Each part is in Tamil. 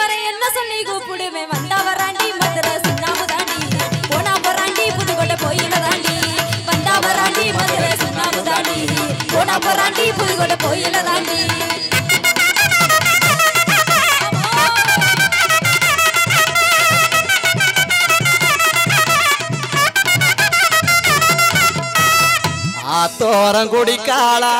வர என்ன சொல்லி கூப்பிடுவேன் வந்தா வராண்டி மதுரை சுண்ணாம்பு தாண்டி போனா போறாண்டி புதுக்கோட்டை கோயில தாண்டி வந்தா வராண்டி மதுரை சுண்ணாம்பு தாண்டி போனா போறாண்டி புதுக்கோட்டை கோயில தாண்டி ஆத்தோரம் குடிக்காளா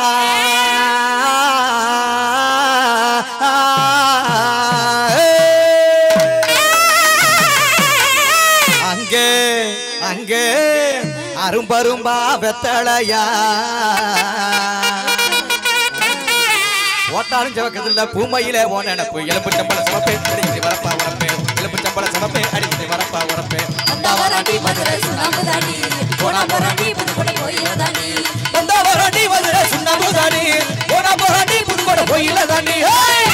அங்கே அங்கே அரும்பரும்பா வெத்தளையா ஓட்டாலும் சிவக்கதில்ல பூமையில ஓ நினப்பு எலும்பு சம்பள சிவப்பே அடிக்கடி வரப்பா உரப்பே எலும்பு சம்பள சிவப்பே அடிக்கடி வரப்பா உரப்பே வந்தா வராண்டி மதுரை சுண்ணாம்பு தாண்டி போனா போறாண்டி புதுக்கோட்டை கோயில தாண்டி வந்தா வராண்டி மதுரை சுண்ணாம்பு தாண்டி போனா போராண்டி புதுக்கோட்டை கோயில தாண்டி ஹேய்!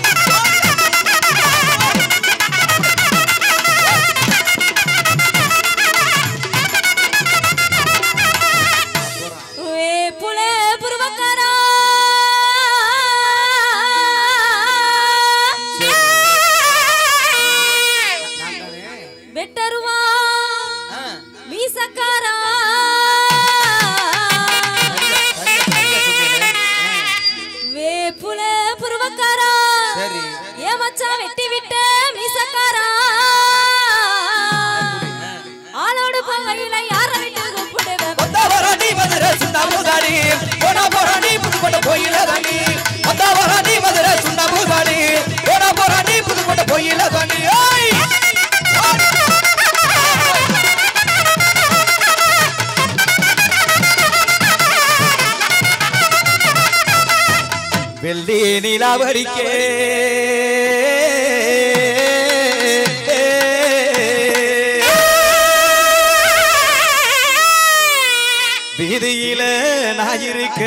வேப்புல புருவக்காரா வெட்டருவா ஆ, மீசக்காரா வேப்புல புருவக்காரா சரி ஏ மச்சான் வெட்டி விட்ட மீசக்காரா ஆளோடு பங்கையில யார விட்டு கூப்பிடுவேன் வந்தா வராண்டி மதுரை சுண்ணாம்பு தாண்டி போனா போராண்டி புதுக்கோட்டை கோயில தாண்டி வந்தா வராண்டி மதுரை சுண்ணாம்பு தாண்டி போனா போராண்டி புதுக்கோட்டை கோயில தாண்டி ஹேய்! வெள்ளி நிலாவரிக்கே வீதியில நான் இருக்க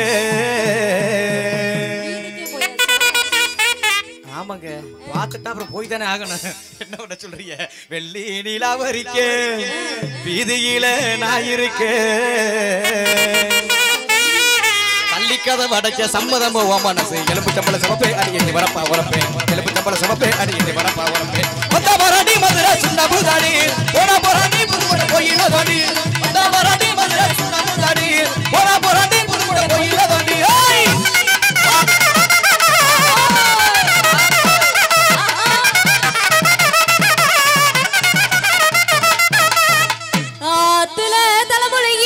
ஆமாங்க பார்த்துட்டா அப்புறம் போய் தானே ஆகணும் என்ன பண்ண சொல்றீங்க வெள்ளி நிலாவரிக்க வீதியில நான் இருக்க தள்ளிக்கதை வடைக்க சம்மதம் ஓ மனசு எலும்பு சம்பள சிவப்பே அடி வரப்பா உரப்பே எலும்பு சம்பள சிவப்பே அடி வரப்பா உரப்பே வந்த மராடி மதுரை சுண்ணாம்பு தாடி போனா போராடி புதுக்கோட்டை கோயில தாடி வந்த மராடி மதுரை சுண்ணாம்பு தாடி போனா போராடி புதுக்கோட்டை கோயில தாடி ஏய் ஆத்துல தலைமுழுகி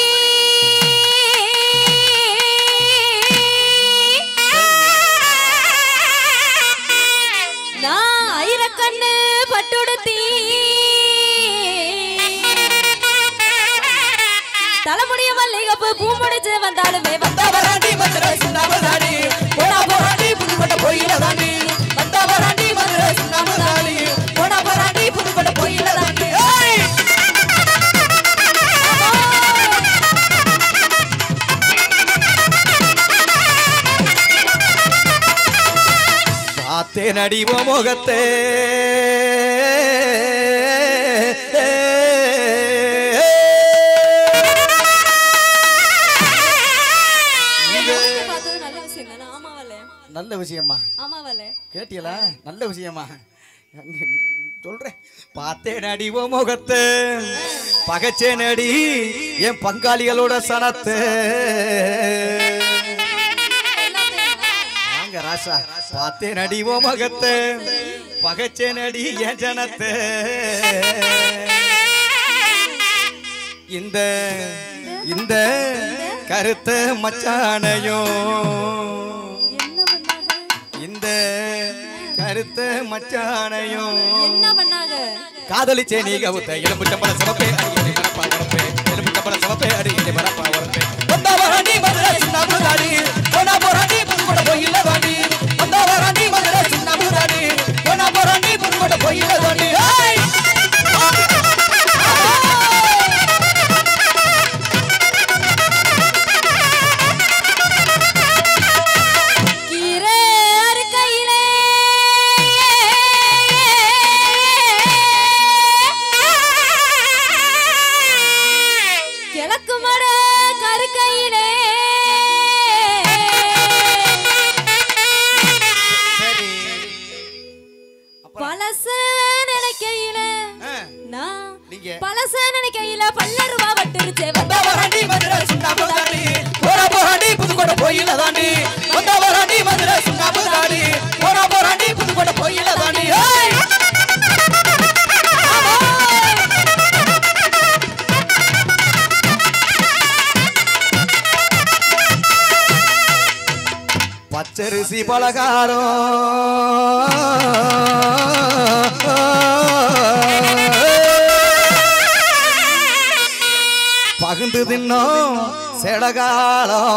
நான் ஐரக்கண்ணு பட்டுடுத்தி தலைமுடிய மல்லிகப்பு பூ முடிச்சு வந்தாலுமே வந்தா வராண்டி மதுரை சுண்ணாம்பு தாடி போனா போராண்டி புதுக்கோட்டை கோயில தாண்டி வந்தா வராண்டி மதுரை சுண்ணாம்பு தாடி போனா போராண்டி புதுக்கோட்டை கோயில தாண்டி ஏய் பார்த்தேன் அடிவ முகத்தே பார்த்தது நல்ல விஷயம் தானே ஆமாவல்ல நல்ல விஷயமா ஆமாவல்ல கேட்டியலா நல்ல விஷயமா அங்க சொல்றேன் பார்த்தேன் அடி ஓ முகத்து பகச்சேன் அடி என் பங்காளிகளோட சனத்து வாங்க ராசா பார்த்தேன் அடி ஓ முகத்து பகச்சேன் அடி என் ஜனத்து இந்த இந்த கருத்த மச்சானையும் என்ன பண்ணாங்க இந்த கருத்த மச்சானையும் என்ன பண்ணாங்க காதலிச்சே நீ கவுத்த எலும்பு சம்பள சமப்பே அடிக்கடி மரப்பா வரப்பே எலும்பு சம்பள சமப்பே அடிக்கடி மரப்பா வரப்பே வந்தா வராண்டி மதுரை சுண்ணாம்பு தாடி போனா போராண்டி புதுக்கோட்டை கோயில தாண்டி வந்தா வராண்டி மதுரை சுண்ணாம்பு தாடி போனா போராண்டி புதுக்கோட்டை கோயில தாண்டி ஏய்! கீரை அறுக்கையிலே கிழக்கு மட கருக்கையிலே சரி பல பழச நினைக்கையில ஆ, நான் நீங்க பழச நினைக்கையில பல்ல ரூபா வட்டுருச்சே வந்தா வராண்டி மதுரை சுண்ணாம்பு தாண்டி போறா போராண்டி புதுக்கோட்டை கோயில தாண்டி வந்தா வராண்டி மதுரை சுண்ணாம்பு தாண்டி போறா போராண்டி புதுக்கோட்டை கோயில தாண்டி ஏய்! பச்சரிசி பலகாரம் பகுந்து தின்னும் செடகாலம்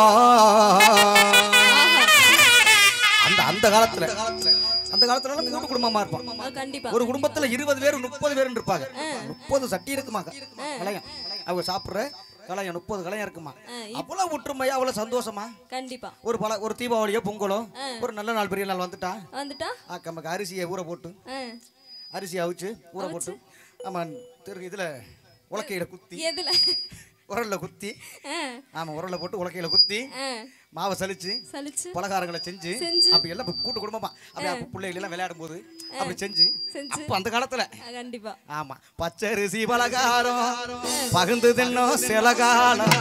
அந்த அந்த காலத்துல அந்த காலத்துல எல்லாம் கூட்டு குடும்பமா இருப்பான் ஆ, கண்டிப்பா ஒரு குடும்பத்துல இருபது பேர் முப்பது பேர் இருப்பாங்க முப்பது சட்டி இருக்குமா கலையம் அவங்க சாப்பிடுற கலையம் முப்பது கலையம் இருக்குமா அவ்வளவு ஒற்றுமையா அவ்வளவு சந்தோஷமா கண்டிப்பா ஒரு பல ஒரு தீபாவளியோ பொங்கலோ ஒரு நல்ல நாள் பெரிய நாள் வந்துட்டா வந்துட்டா ஆ, நமக்கு அரிசியை ஊற போட்டு ஆ, அரிசி அவிச்சு ஊற போட்டு ஆமா திரு இதுல உலக்கையில குத்தி எதுல உரல்ல குத்தி ஆ, ஆமா உரல்ல போட்டு உலக்கையில குத்தி ஆ, மாவை சலிச்சு சலிச்சு பலகாரங்களை செஞ்சு செஞ்சு. அப்படி எல்லாம் கூட்டு குடும்பமா அப்படியே அப்ப பிள்ளைகள் எல்லாம் விளையாடும் போது அப்படி செஞ்சு செஞ்சு. அப்ப அந்த காலத்துல ஆ, கண்டிப்பா ஆமா பச்சரிசி பலகாரம் பகுந்து தின்னும் சில காலம்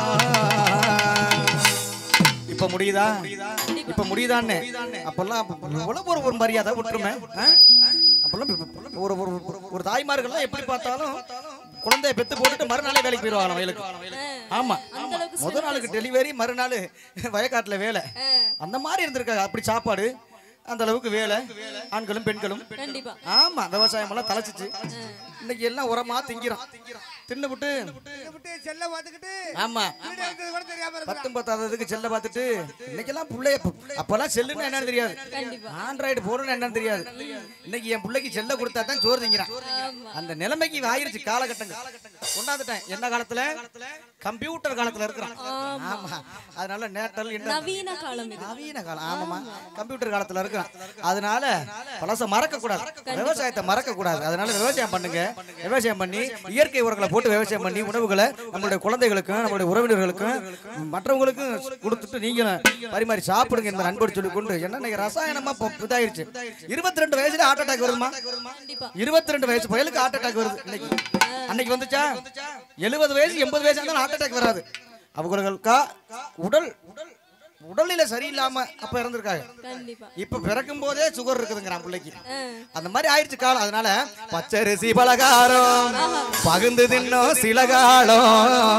இப்ப முடியுதா இப்ப முடியுதான்னு அப்பெல்லாம் எவ்வளவு ஒரு ஒரு மரியாதை ஒற்றுமை ஆ? அப்பெல்லாம் இப்ப ஒரு ஒரு ஒரு- ஒரு தாய்மார்கள்லாம் எப்படி பார்த்தாலும் குழந்தைய பெத்து போட்டுட்டு மறுநாளே வேலைக்கு போயிடுவாங்க வயலுக்கு ஆமா அந்த அளவுக்கு முத நாளுக்கு டெலிவரி மறுநாள் வயக்காட்டுல வேலை அந்த மாதிரி இருந்திருக்காங்க அப்படி சாப்பாடு அந்த அளவுக்கு வேலை ஆண்களும் பெண்களும் கண்டிப்பா ஆமா விவசாயம் எல்லாம் தலைச்சிச்சு இன்னைக்கு எல்லாம் உரமா திங்கிறோம் தின்னு விட்டு விட்டு செல்ல பார்த்துக்கிட்டு ஆமா வீடு இருக்கிறது கூட தெரியாம இருக்கிறான் பத்தும் பத்தாததுக்கு செல்ல பார்த்துட்டு இன்னைக்கெல்லாம் பிள்ளைய அப்பெல்லாம் செல்லுன்னு என்னன்னு தெரியாது கண்டிப்பா ஆண்ட்ராய்டு போடுன்னு என்னன்னு தெரியாது இன்னைக்கு என் பிள்ளைக்கு செல்ல கொடுத்தா தான் சோறு திங்கிறான் அந்த நிலைமைக்கு ஆயிருச்சு காலகட்டங்கள் கொண்டாந்துட்டேன் என்ன காலத்துல கம்ப்யூட்டர் காலத்துல இருக்கிறான் ஆமா அதனால நேட்டல் என்ன நவீன காலம் இது நவீன காலம் ஆமாமா கம்ப்யூட்டர் காலத்துல இருக்கிறான் அதனால பழச மறக்க கூடாது விவசாயத்தை மறக்க கூடாது அதனால விவசாயம் பண்ணுங்க விவசாயம் பண்ணி இயற்கை உரங்களை போட்டு விவசாயம் பண்ணி உணவுகளை நம்மளுடைய குழந்தைகளுக்கும் நம்மளுடைய உறவினர்களுக்கும் மற்றவங்களுக்கும் கொடுத்துட்டு நீங்களும் பரிமாறி சாப்பிடுங்க என்பதை அன்போடு சொல்லி கொண்டு என்ன இன்னைக்கு ரசாயனமா இப்போ இதாயிருச்சு இருபத்தி ரெண்டு வயசுல ஹார்ட் அட்டாக் வருமா கண்டிப்பா இருபத்தி ரெண்டு வயசு புயலுக்கு ஹார்ட் அட்டாக் வருது இன்னைக்கு அன்னைக்கு வந்துச்சா எழுபது வயசு எண்பது வயசு இருந்தாலும் ஹார்ட் அட்டாக் வராது அவங்களுக்கா உடல் உடல்நிலை சரியில்லாம அப்ப இறந்திருக்காங்க கண்டிப்பா இப்ப பிறக்கும் போதே சுகர் இருக்குதுங்கிறான் பிள்ளைக்கு ஆ, அந்த மாதிரி ஆயிடுச்சு காலம் அதனால பச்சரிசி பலகாரம் பகுந்து தின்னும் சில காலம்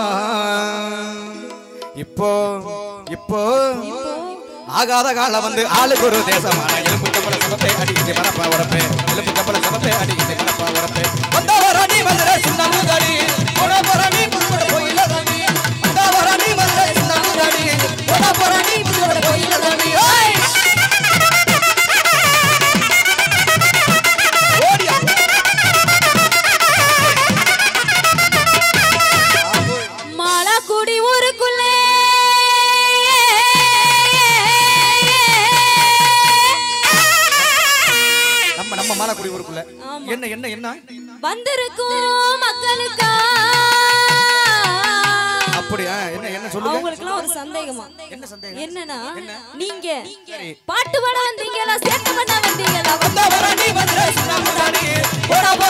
இப்போ இப்போ ஆகாத காலம் வந்து ஆளுக்கு ஒரு தேசமான எலும்பு கப்பல சமப்பே அடிக்கிட்டு மரப்பா உரப்பே எலும்பு கப்பல சமப்பே அடிக்கிட்டு மரப்பா உரப்பே வந்த வரணி மதுரை சுண்ணாமுதாடி போன போரணி புதுக்கோட்டை கோயில தாண்டி வந்த வரணி மதுரை சுண்ணாமுதாடி போன போரணி புதுக்கோட்டை கோயில தாண்டி ஓய் ஓடியா மாலாக்குடி ஊருக்குள்ளே நம்ம நம்ம மாலாக்குடி ஊருக்குள்ள ஆமா. என்ன என்ன என்ன வந்திருக்கும் மக்களுக்கா அப்படியா என்ன என்ன சொல்லுங்க அவங்களுக்குலாம் ஒரு சந்தேகமா என்ன சந்தேகம் என்னன்னா நீங்க பாட்டு பாட வந்தீங்களா சேர்த்து பண்ண வந்தீங்களா வந்த வரணி மதுரை சுண்ணாமுதாடி போன